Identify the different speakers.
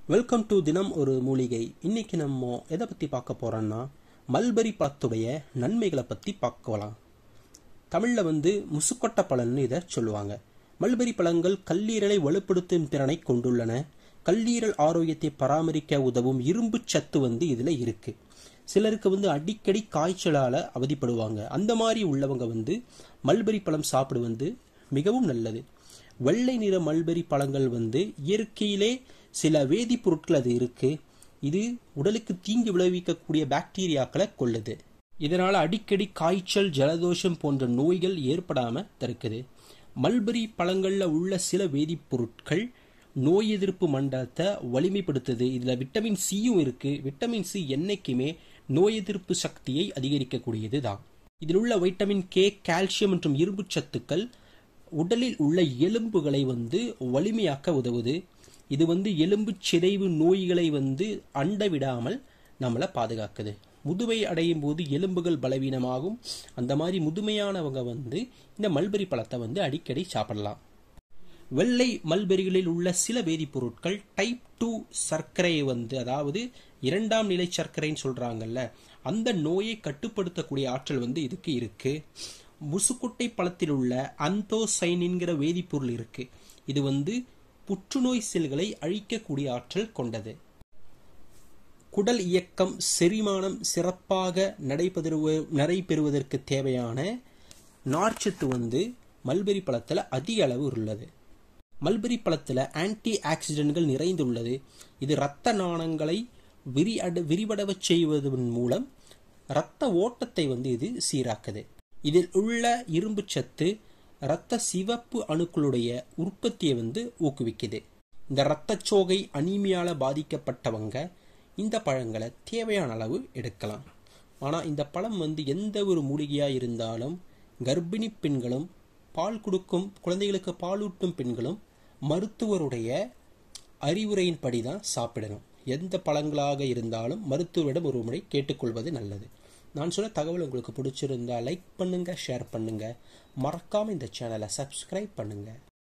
Speaker 1: welcome to தினம் ஒரு மூலிகை இன்னைக்கு நம்ம எதை பற்றி பார்க்க போறோம்னா மல்பரி பழத்துடைய நன்மைகளை பற்றி பார்க்கலாம் தமிழில் வந்து முசுக்கொட்ட பழம்னு இதை சொல்லுவாங்க மல்பரி பழங்கள் கல்லீரலை வலுப்படுத்தும் திறனை கொண்டுள்ளன கல்லீரல் ஆரோக்கியத்தை பராமரிக்க உதவும் இரும்பு சத்து வந்து இதில் இருக்கு சிலருக்கு வந்து அடிக்கடி காய்ச்சலால் அவதிப்படுவாங்க அந்த மாதிரி உள்ளவங்க வந்து மல்பரி பழம் சாப்பிடு வந்து மிகவும் நல்லது வெள்ளை நிற மல்பெரி பழங்கள் வந்து இயற்கையிலே சில வேதிப்பொருட்கள் அது இருக்கு இது உடலுக்கு தீங்கு விளைவிக்கக்கூடிய பாக்டீரியாக்களை கொல்லுது இதனால அடிக்கடி காய்ச்சல் ஜலதோஷம் போன்ற நோய்கள் ஏற்படாம தடுக்குது மல்பெரி பழங்கள்ல உள்ள சில வேதிப்பொருட்கள் நோய் எதிர்ப்பு மண்டலத்தை வலிமைப்படுத்துது இதுல விட்டமின் சியும் இருக்கு விட்டமின் சி என்னைக்குமே நோய் எதிர்ப்பு சக்தியை அதிகரிக்கக்கூடியது தான் இதில் உள்ள வைட்டமின் கே கால்சியம் மற்றும் இரும்பு சத்துக்கள் உடலில் உள்ள எலும்புகளை வந்து வலிமையாக்க உதவுது இது வந்து எலும்பு சிதைவு நோய்களை வந்து அண்ட விடாமல் நம்மளை பாதுகாக்குது முதுமை அடையும் போது எலும்புகள் பலவீனமாகும் அந்த மாதிரி முதுமையானவங்க வந்து இந்த மல்பெரி பழத்தை வந்து அடிக்கடி சாப்பிடலாம் வெள்ளை மல்பெரிகளில் உள்ள சில வேதிப்பொருட்கள் டைப் டூ சர்க்கரையை வந்து அதாவது இரண்டாம் நிலை சர்க்கரைன்னு சொல்றாங்கல்ல அந்த நோயை கட்டுப்படுத்தக்கூடிய ஆற்றல் வந்து இதுக்கு இருக்கு முசுக்குட்டை பழத்தில் உள்ள அந்தோசைன்கிற வேதிப்பொருள் இருக்கு இது வந்து புற்றுநோய் செல்களை அழிக்கக்கூடிய ஆற்றல் கொண்டது குடல் இயக்கம் செரிமானம் சிறப்பாக நடைபெறுவ நடைபெறுவதற்கு தேவையான நார்ச்சத்து வந்து மல்பெரி பழத்தில் அதிக அளவு உள்ளது மல்பெரி பழத்தில் ஆன்டி ஆக்சிடென்ட்கள் நிறைந்துள்ளது இது இரத்த நாணங்களை விரிஅட விரிவடவச் செய்வதன் மூலம் இரத்த ஓட்டத்தை வந்து இது சீராக்குது இதில் உள்ள இரும்பு சத்து இரத்த சிவப்பு அணுக்களுடைய உற்பத்தியை வந்து ஊக்குவிக்குது இந்த இரத்தச்சோகை அனீமியால பாதிக்கப்பட்டவங்க இந்த பழங்களை தேவையான அளவு எடுக்கலாம் ஆனால் இந்த பழம் வந்து எந்த ஒரு மூலிகையாக இருந்தாலும் கர்ப்பிணி பெண்களும் பால் கொடுக்கும் குழந்தைகளுக்கு பாலூட்டும் பெண்களும் மருத்துவருடைய அறிவுரையின்படி தான் சாப்பிடணும் எந்த பழங்களாக இருந்தாலும் மருத்துவரிடம் ஒரு முறை கேட்டுக்கொள்வது நல்லது நான் சொன்ன தகவல் உங்களுக்கு பிடிச்சிருந்தா லைக் பண்ணுங்க ஷேர் பண்ணுங்க மறக்காம இந்த சேனலை சப்ஸ்கிரைப் பண்ணுங்க